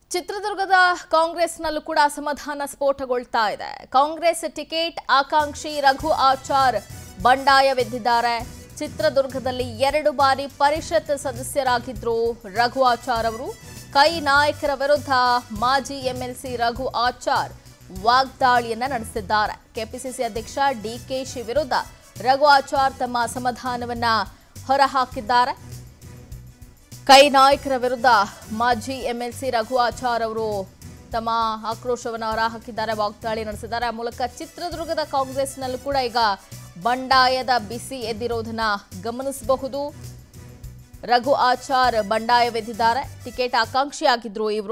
ಚಿತ್ರದುರ್ಗದ ಕಾಂಗ್ರೆಸ್ನಲ್ಲೂ ಕೂಡ ಅಸಮಾಧಾನ ಸ್ಫೋಟಗೊಳ್ತಾ ಇದೆ ಕಾಂಗ್ರೆಸ್ ಟಿಕೆಟ್ ಆಕಾಂಕ್ಷಿ ರಘು ಆಚಾರ್ ಬಂಡಾಯವೆದ್ದಿದ್ದಾರೆ ಚಿತ್ರದುರ್ಗದಲ್ಲಿ ಎರಡು ಬಾರಿ ಪರಿಷತ್ ಸದಸ್ಯರಾಗಿದ್ರು ರಘು ಆಚಾರ್ ಅವರು ಕೈ ನಾಯಕರ ವಿರುದ್ಧ ಮಾಜಿ ಎಂಎಲ್ಸಿ ರಘು ಆಚಾರ್ ವಾಗ್ದಾಳಿಯನ್ನ ನಡೆಸಿದ್ದಾರೆ ಕೆಪಿಸಿಸಿ ಅಧ್ಯಕ್ಷ ಡಿಕೆಶಿ ವಿರುದ್ಧ ರಘು ಆಚಾರ್ ತಮ್ಮ ಅಸಮಾಧಾನವನ್ನ ಹೊರಹಾಕಿದ್ದಾರೆ ಕೈ ನಾಯಕರ ವಿರುದ್ಧ ಮಾಜಿ ಎಂಎಲ್ಸಿ ರಘು ಆಚಾರ್ ಅವರು ತಮ್ಮ ಆಕ್ರೋಶವನ್ನು ಹೊರಹಾಕಿದ್ದಾರೆ ವಾಗ್ದಾಳಿ ನಡೆಸಿದ್ದಾರೆ ಆ ಮೂಲಕ ಚಿತ್ರದುರ್ಗದ ಕಾಂಗ್ರೆಸ್ನಲ್ಲೂ ಕೂಡ ಈಗ ಬಂಡಾಯದ ಬಿಸಿ ಎದ್ದಿರೋದನ್ನ ಗಮನಿಸಬಹುದು ರಘು ಆಚಾರ್ ಬಂಡಾಯವೆದ್ದಿದ್ದಾರೆ ಟಿಕೆಟ್ ಆಕಾಂಕ್ಷಿಯಾಗಿದ್ರು ಇವರು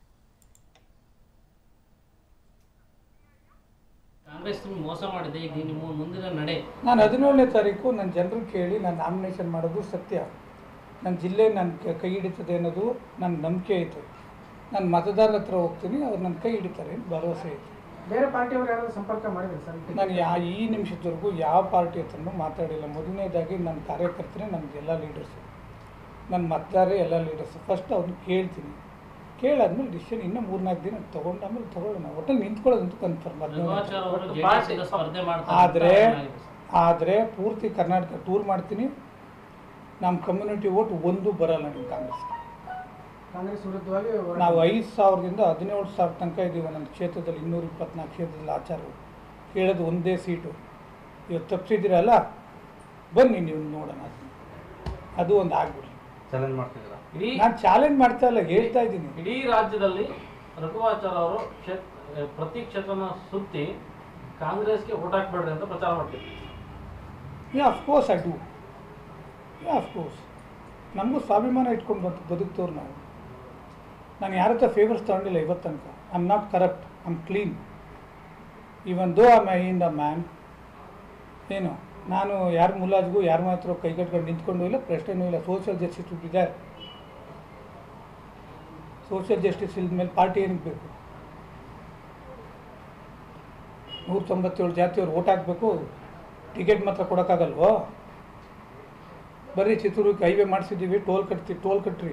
ಕಾಂಗ್ರೆಸ್ ನಿಮ್ಗೆ ಮೋಸ ಮಾಡಿದೆ ಈಗ ನಿಮ್ಮ ಮುಂದಿನ ನಡೆ ನಾನು ಹದಿನೇಳನೇ ತಾರೀಕು ನನ್ನ ಜನರು ಕೇಳಿ ನಾನು ನಾಮಿನೇಷನ್ ಮಾಡೋದು ಸತ್ಯ ನನ್ನ ಜಿಲ್ಲೆ ನನ್ನ ಕೈ ಹಿಡಿತದೆ ಅನ್ನೋದು ನನ್ನ ನಂಬಿಕೆ ಐತೆ ನಾನು ಮತದಾರರ ಹತ್ರ ಹೋಗ್ತೀನಿ ಅವ್ರು ನನ್ನ ಕೈ ಹಿಡಿತಾರೆ ಅಂತ ಭರವಸೆ ಐತೆ ಬೇರೆ ಪಾರ್ಟಿಯವರು ಯಾರಾದ್ರೂ ಸಂಪರ್ಕ ಮಾಡಿದ್ರು ಸರ್ ನಾನು ಯಾ ಈ ನಿಮಿಷದವರೆಗೂ ಯಾವ ಪಾರ್ಟಿ ಹತ್ರನೂ ಮಾತಾಡಿಲ್ಲ ಮೊದಲನೇದಾಗಿ ನನ್ನ ಕಾರ್ಯಕರ್ತರೇ ನಮಗೆಲ್ಲ ಲೀಡರ್ಸು ನನ್ನ ಮತದಾರರೇ ಎಲ್ಲ ಲೀಡರ್ಸು ಫಸ್ಟ್ ಅವ್ರನ್ನ ಕೇಳ್ತೀನಿ ಕೇಳಾದ್ಮೇಲೆ ಡಿಸಿಷನ್ ಇನ್ನೂ ಮೂರ್ನಾಲ್ಕು ದಿನ ತೊಗೊಂಡು ಆಮೇಲೆ ತೊಗೊಳ್ಳೋಣ ಒಟ್ಟಲ್ಲಿ ನಿಂತ್ಕೊಳ್ಳೋದಂತೂ ಕನ್ಫರ್ಮ್ ರಘುವಾಚಾರ್ ಅವರು ಹದಿನೇಳು ಜೆಡಿಎಸ್ ಇಂದ ಸ್ಪರ್ಧೆ ಮಾಡ್ತಾರೆ ಆದರೆ ಅಂತ ಏನಾಗಿದೆ ಸರ್? ಆದರೆ ಪೂರ್ತಿ ಕರ್ನಾಟಕ ಟೂರ್ ಮಾಡ್ತೀನಿ ನಮ್ಮ ಕಮ್ಯುನಿಟಿ ಓಟ್ ಒಂದು ಬರಲ್ಲ ನಿಮ್ಮ ಕಾಂಗ್ರೆಸ್ ಕಾಂಗ್ರೆಸ್ ವಿರುದ್ಧವಾಗಿ ಹೋರಾಟ ನಾವು ಐದು ಸಾವಿರದಿಂದ ಹದಿನೇಳು ಸಾವಿರ ತನಕ ಇದ್ದೀವಿ ನನ್ನ ಕ್ಷೇತ್ರದಲ್ಲಿ ಇನ್ನೂರ ಇಪ್ಪತ್ನಾಲ್ಕು ಕ್ಷೇತ್ರದಲ್ಲಿ ಆಚಾರ ಕೇಳೋದು ಒಂದೇ ಸೀಟು ಇವತ್ತು ತಪ್ಪಿಸಿದ್ದೀರಲ್ಲ ಬನ್ನಿ ನೀವು ನೋಡೋಣ ಅದು ಒಂದು ಆಗ್ಬಿಡ್ಲಿ ಚಾಲೆಂಜ್ ಮಾಡ್ತಿದ್ದೀರಾ ಇಡೀ ನಾನು ಚಾಲೆಂಜ್ ಮಾಡ್ತಾ ಇಲ್ಲ ಹೇಳ್ತಾ ಇದ್ದೀನಿ ಇಡೀ ರಾಜ್ಯದಲ್ಲಿ ರಘುವಾಚಾರ್ ಅವರು ಕ್ಷೇತ್ರ ಪ್ರತಿ ಕ್ಷೇತ್ರನ ಸುತ್ತಿ ಕಾಂಗ್ರೆಸ್ಗೆ ಓಟ್ ಹಾಕ್ಬೇಡ್ರಿ ಅಂತ ಪ್ರಚಾರ ಮಾಡ್ತಿದ್ರು yeah of course I do yeah of course ನಮಗೂ ಸ್ವಾಭಿಮಾನ ಇಟ್ಕೊಂಡು ಬಂತು ಬದುಕ್ತವ್ರು ನಾವು ನಾನು ಯಾರ ಹತ್ರ ಫೇವರ್ಸ್ ತಗೊಂಡಿಲ್ಲ ಇವತ್ತು ತನಕ I am not corrupt I am clean even though I my in the man ಏನು ನಾನು ಯಾರ ಮುಲಾಜ್ಗೂ ಯಾರ ಮಾತ್ರ ಕೈಗಟ್ಕೊಂಡು ನಿಂತ್ಕೊಂಡು ಇಲ್ಲ ಪ್ರಶ್ನೆನೂ ಇಲ್ಲ ಸೋಷಿಯಲ್ ಜಸ್ಟಿಸ್ ಇದೆ ಸೋಷಿಯಲ್ ಜಸ್ಟಿಸ್ ಇಲ್ದ ಮೇಲೆ ಪಾರ್ಟಿ ಏನಕ್ಕೆ ಬೇಕು ನೂರ ತೊಂಬತ್ತೇಳು ಜಾತಿಯವ್ರು ಓಟ್ ಹಾಕಬೇಕು ಟಿಕೆಟ್ ಮಾತ್ರ ಕೊಡೋಕ್ಕಾಗಲ್ವೋ ಬರ್ರಿ ಚಿತ್ರದುರ್ಗಕ್ಕೆ ಹೈವೇ ಮಾಡಿಸಿದ್ದೀವಿ ಟೋಲ್ ಕಟ್ತಿ ಟೋಲ್ ಕಟ್ರಿ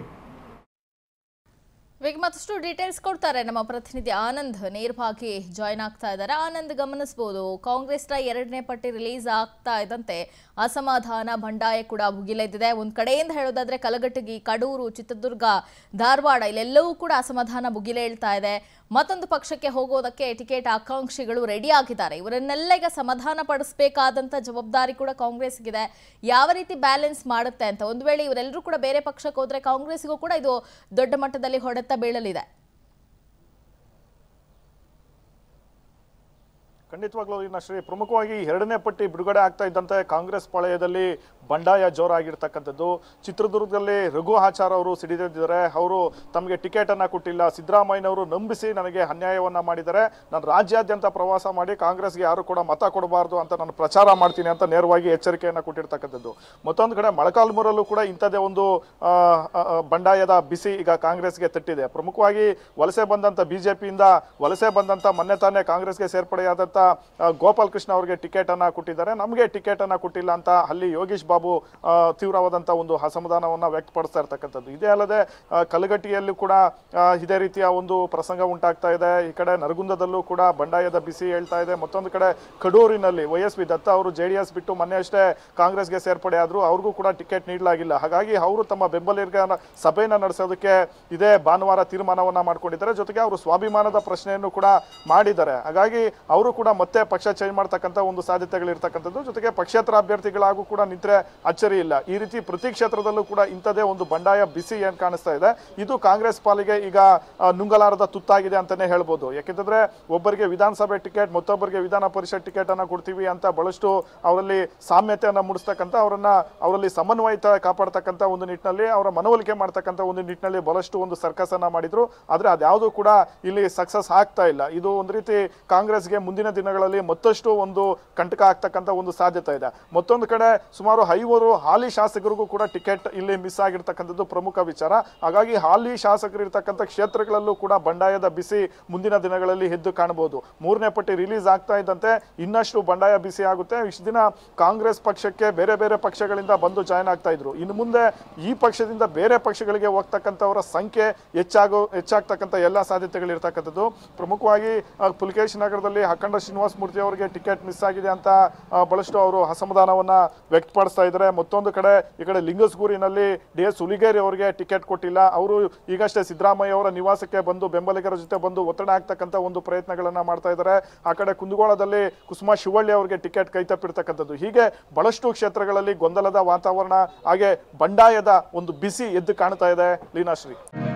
ಈಗ ಮತ್ತಷ್ಟು ಡೀಟೇಲ್ಸ್ ಕೊಡ್ತಾರೆ ನಮ್ಮ ಪ್ರತಿನಿಧಿ ಆನಂದ್ ನೇರವಾಗಿ ಜಾಯ್ನ್ ಆಗ್ತಾ ಇದ್ದಾರೆ ಆನಂದ್ ಗಮನಿಸಬಹುದು ಕಾಂಗ್ರೆಸ್ನ ಎರಡನೇ ಪಟ್ಟಿ ರಿಲೀಸ್ ಆಗ್ತಾ ಇದ್ದಂತೆ ಅಸಮಾಧಾನ ಬಂಡಾಯ ಕೂಡ ಭುಗಿಲೆದ್ದಿದೆ ಒಂದ್ ಕಡೆಯಿಂದ ಹೇಳೋದಾದ್ರೆ ಕಲಘಟಗಿ ಕಡೂರು ಚಿತ್ರದುರ್ಗ ಧಾರವಾಡ ಇಲ್ಲೆಲ್ಲವೂ ಕೂಡ ಅಸಮಾಧಾನ ಭುಗಿಲೇಳ್ತಾ ಇದೆ ಮತ್ತೊಂದು ಪಕ್ಷಕ್ಕೆ ಹೋಗೋದಕ್ಕೆ ಟಿಕೆಟ್ ಆಕಾಂಕ್ಷಿಗಳು ರೆಡಿ ಆಗಿದ್ದಾರೆ ಇವರನ್ನೆಲ್ಲ ಈಗ ಸಮಾಧಾನ ಪಡಿಸಬೇಕಾದಂತ ಜವಾಬ್ದಾರಿ ಕೂಡ ಕಾಂಗ್ರೆಸ್ಗಿದೆ ಯಾವ ರೀತಿ ಬ್ಯಾಲೆನ್ಸ್ ಮಾಡುತ್ತೆ ಅಂತ ಒಂದು ವೇಳೆ ಇವರೆಲ್ಲರೂ ಕೂಡ ಬೇರೆ ಪಕ್ಷಕ್ಕೆ ಹೋದ್ರೆ ಕಾಂಗ್ರೆಸ್ಗೂ ಕೂಡ ಇದು ದೊಡ್ಡ ಮಟ್ಟದಲ್ಲಿ ಹೊಡೆತ ಬೀಳಲಿದೆ ಖಂಡಿತವಾಗ್ಲೂ ಇನ್ನು ಶ್ರೀ ಪ್ರಮುಖವಾಗಿ ಎರಡನೇ ಪಟ್ಟಿ ಬಿಡುಗಡೆ ಆಗ್ತಾ ಇದ್ದಂತೆ ಕಾಂಗ್ರೆಸ್ ಪಾಳೆಯದಲ್ಲಿ ಬಂಡಾಯ ಜೋರಾಗಿರ್ತಕ್ಕಂಥದ್ದು ಚಿತ್ರದುರ್ಗದಲ್ಲಿ ರಘು ಆಚಾರ್ ಅವರು ಸಿಡಿದಿದ್ದಾರೆ ಅವರು ತಮಗೆ ಟಿಕೆಟ್ ಅನ್ನ ಕೊಟ್ಟಿಲ್ಲ ಸಿದ್ದರಾಮಯ್ಯನವರು ನಂಬಿಸಿ ನನಗೆ ಅನ್ಯಾಯವನ್ನ ಮಾಡಿದ್ದಾರೆ ನಾನು ರಾಜ್ಯಾದ್ಯಂತ ಪ್ರವಾಸ ಮಾಡಿ ಕಾಂಗ್ರೆಸ್ಗೆ ಯಾರು ಕೂಡ ಮತ ಕೊಡಬಾರ್ದು ಅಂತ ನಾನು ಪ್ರಚಾರ ಮಾಡ್ತೀನಿ ಅಂತ ನೇರವಾಗಿ ಎಚ್ಚರಿಕೆಯನ್ನ ಕೊಟ್ಟಿರ್ತಕ್ಕಂಥದ್ದು ಮತ್ತೊಂದು ಕಡೆ ಮೊಳಕಾಲ್ಮೂರಲ್ಲೂ ಕೂಡ ಇಂಥದ್ದೇ ಒಂದು ಆ, ಆ, ಆ, ಬಂಡಾಯದ ಬಿಸಿ ಈಗ ಕಾಂಗ್ರೆಸ್ಗೆ ತಟ್ಟಿದೆ ಪ್ರಮುಖವಾಗಿ ವಲಸೆ ಬಂದಂತ ಬಿಜೆಪಿಯಿಂದ ವಲಸೆ ಬಂದಂತ ಮೊನ್ನೆ ತಾನೇ ಕಾಂಗ್ರೆಸ್ಗೆ ಸೇರ್ಪಡೆಯಾದಂತ ಆ, ಗೋಪಾಲ್ ಕೃಷ್ಣ ಅವರಿಗೆ ಟಿಕೆಟ್ ಅನ್ನ ಕೊಟ್ಟಿದ್ದಾರೆ ನಮಗೆ ಟಿಕೆಟ್ ಅನ್ನ ಕೊಟ್ಟಿಲ್ಲ ಅಂತ ಅಲ್ಲಿ ಯೋಗೀಶ್ ಬಾಬು ಆ, ತೀವ್ರವಾದಂತ ಒಂದು ಅಸಮಾಧಾನವನ್ನ ವ್ಯಕ್ತಪಡಿಸ್ತಾ ಇರ್ತಕ್ಕಂಥದ್ದು ಇದೇ ಅಲ್ಲದೆ ಆ, ಕಲಘಟ್ಟಿಯಲ್ಲೂ ಕೂಡ ಆ, ಇದೇ ರೀತಿಯ ಒಂದು ಪ್ರಸಂಗ ಉಂಟಾಗ್ತಾ ಇದೆ ಈ ಕಡೆ ನರಗುಂದದಲ್ಲೂ ಕೂಡ ಬಂಡಾಯದ ಬಿಸಿ ಹೇಳ್ತಾ ಇದೆ ಮತ್ತೊಂದು ಕಡೆ ಕಡೂರಿನಲ್ಲಿ ವೈ ಎಸ್ ವಿ ದತ್ತ ಅವರು ಜೆ ಡಿ ಎಸ್ ಬಿಟ್ಟು ಮೊನ್ನೆ ಅಷ್ಟೇ ಕಾಂಗ್ರೆಸ್ಗೆ ಸೇರ್ಪಡೆ ಆದ್ರು ಅವ್ರಿಗೂ ಕೂಡ ಟಿಕೆಟ್ ನೀಡಲಾಗಿಲ್ಲ ಹಾಗಾಗಿ ಅವರು ತಮ್ಮ ಬೆಂಬಲಿಗರ ಸಭೆಯನ್ನ ನಡೆಸೋದಕ್ಕೆ ಇದೇ ಭಾನುವಾರ ತೀರ್ಮಾನವನ್ನ ಮಾಡ್ಕೊಂಡಿದ್ದಾರೆ ಜೊತೆಗೆ ಅವರು ಸ್ವಾಭಿಮಾನದ ಪ್ರಶ್ನೆಯನ್ನು ಕೂಡ ಮಾಡಿದ್ದಾರೆ ಹಾಗಾಗಿ ಅವರು ಕೂಡ ಮತ್ತೆ ಪಕ್ಷ ಚೇಂಜ್ ಮಾಡ್ತಕ್ಕಂಥ ಒಂದು ಸಾಧ್ಯತೆಗಳಿರ್ತಕ್ಕಂಥದ್ದು ಜೊತೆಗೆ ಪಕ್ಷೇತರ ಅಭ್ಯರ್ಥಿಗಳಾಗೂ ಕೂಡ ನಿಂತರೆ ಅಚ್ಚರಿ ಇಲ್ಲ ಈ ರೀತಿ ಪ್ರತಿ ಕ್ಷೇತ್ರದಲ್ಲೂ ಕೂಡ ಇಂಥದೇ ಒಂದು ಬಂಡಾಯ ಬಿಸಿ ಏನ್ ಕಾಣಿಸ್ತಾ ಇದೆ ಇದು ಕಾಂಗ್ರೆಸ್ ಪಾಲಿಗೆ ಈಗ ಆ, ನುಂಗಲಾರದ ತುತ್ತಾಗಿದೆ ಅಂತಾನೆ ಹೇಳ್ಬೋದು ಯಾಕೆಂತಂದ್ರೆ ಒಬ್ಬರಿಗೆ ವಿಧಾನಸಭೆ ಟಿಕೆಟ್ ಮತ್ತೊಬ್ಬರಿಗೆ ವಿಧಾನ ಪರಿಷತ್ ಟಿಕೆಟ್ ಅನ್ನ ಕೊಡ್ತೀವಿ ಅಂತ ಬಹಳಷ್ಟು ಅವರಲ್ಲಿ ಸಾಮ್ಯತೆಯನ್ನ ಮೂಡಿಸ್ತಕ್ಕಂಥ ಅವರನ್ನ ಅವರಲ್ಲಿ ಸಮನ್ವಯತೆ ಕಾಪಾಡ್ತಕ್ಕಂಥ ಒಂದು ನಿಟ್ಟಿನಲ್ಲಿ ಅವರ ಮನವೊಲಿಕೆ ಮಾಡ್ತಕ್ಕಂಥ ಒಂದು ನಿಟ್ಟಿನಲ್ಲಿ ಬಹಳಷ್ಟು ಒಂದು ಸರ್ಕಸ್ ಅನ್ನ ಮಾಡಿದ್ರು ಆದ್ರೆ ಅದ್ಯಾವುದು ಕೂಡ ಇಲ್ಲಿ ಸಕ್ಸಸ್ ಆಗ್ತಾ ಇಲ್ಲ ಇದು ಒಂದು ರೀತಿ ಕಾಂಗ್ರೆಸ್ಗೆ ಮುಂದಿನ ದಿನಗಳಲ್ಲಿ ಮತ್ತಷ್ಟು ಒಂದು ಕಂಟಕ ಆಗ್ತಕ್ಕಂಥ ಒಂದು ಸಾಧ್ಯತೆ ಇದೆ ಮತ್ತೊಂದು ಕಡೆ ಸುಮಾರು ಐವರು ಹಾಲಿ ಶಾಸಕರಿಗೂ ಕೂಡ ಟಿಕೆಟ್ ಇಲ್ಲಿ ಮಿಸ್ ಆಗಿರ್ತಕ್ಕಂಥದ್ದು ಪ್ರಮುಖ ವಿಚಾರ ಹಾಗಾಗಿ ಹಾಲಿ ಶಾಸಕರು ಇರ್ತಕ್ಕಂಥ ಕ್ಷೇತ್ರಗಳಲ್ಲೂ ಕೂಡ ಬಂಡಾಯದ ಬಿಸಿ ಮುಂದಿನ ದಿನಗಳಲ್ಲಿ ಎದ್ದು ಕಾಣಬಹುದು ಮೂರನೇ ಪಟ್ಟಿ ರಿಲೀಸ್ ಆಗ್ತಾ ಇದ್ದಂತೆ ಇನ್ನಷ್ಟು ಬಂಡಾಯ ಬಿಸಿ ಆಗುತ್ತೆ ಇಷ್ಟು ದಿನ ಕಾಂಗ್ರೆಸ್ ಪಕ್ಷಕ್ಕೆ ಬೇರೆ ಬೇರೆ ಪಕ್ಷಗಳಿಂದ ಬಂದು ಜಾಯ್ನ್ ಆಗ್ತಾ ಇದ್ರು ಇನ್ನು ಮುಂದೆ ಈ ಪಕ್ಷದಿಂದ ಬೇರೆ ಪಕ್ಷಗಳಿಗೆ ಹೋಗ್ತಕ್ಕಂಥವರ ಸಂಖ್ಯೆ ಹೆಚ್ಚಾಗೋ ಹೆಚ್ಚಾಗ್ತಕ್ಕಂಥ ಎಲ್ಲ ಸಾಧ್ಯತೆಗಳು ಇರ್ತಕ್ಕಂಥದ್ದು ಪ್ರಮುಖವಾಗಿ ಆ, ಪುಲಕೇಶ್ ನಗರದಲ್ಲಿ ಅಖಂಡ ಶ್ರೀನಿವಾಸ ಮೂರ್ತಿ ಅವರಿಗೆ ಟಿಕೆಟ್ ಮಿಸ್ ಆಗಿದೆ ಅಂತ ಆ, ಬಹಳಷ್ಟು ಅವರು ಅಸಮಾಧಾನವನ್ನ ವ್ಯಕ್ತಪಡಿಸ್ತಾ ಇದ್ದಾರೆ ಮತ್ತೊಂದು ಕಡೆ ಈ ಕಡೆ ಲಿಂಗಸ್ಗೂರಿನಲ್ಲಿ ಡಿ ಎಸ್ ಹುಲಿಗೇರಿ ಅವರಿಗೆ ಟಿಕೆಟ್ ಕೊಟ್ಟಿಲ್ಲ ಅವರು ಈಗಷ್ಟೇ ಸಿದ್ದರಾಮಯ್ಯ ಅವರ ನಿವಾಸಕ್ಕೆ ಬಂದು ಬೆಂಬಲಿಗರ ಜೊತೆ ಬಂದು ಒತ್ತಡ ಆಗ್ತಕ್ಕಂಥ ಒಂದು ಪ್ರಯತ್ನಗಳನ್ನ ಮಾಡ್ತಾ ಇದ್ದಾರೆ ಆ ಕಡೆ ಕುಂದಗೋಳದಲ್ಲಿ ಕುಸುಮಾ ಶಿವಳ್ಳಿ ಅವರಿಗೆ ಟಿಕೆಟ್ ಕೈತಪ್ಪಿರ್ತಕ್ಕಂಥದ್ದು ಹೀಗೆ ಬಹಳಷ್ಟು ಕ್ಷೇತ್ರಗಳಲ್ಲಿ ಗೊಂದಲದ ವಾತಾವರಣ ಹಾಗೆ ಬಂಡಾಯದ ಒಂದು ಬಿಸಿ ಎದ್ದು ಕಾಣ್ತಾ ಇದೆ ಲೀನಾಶ್ರೀ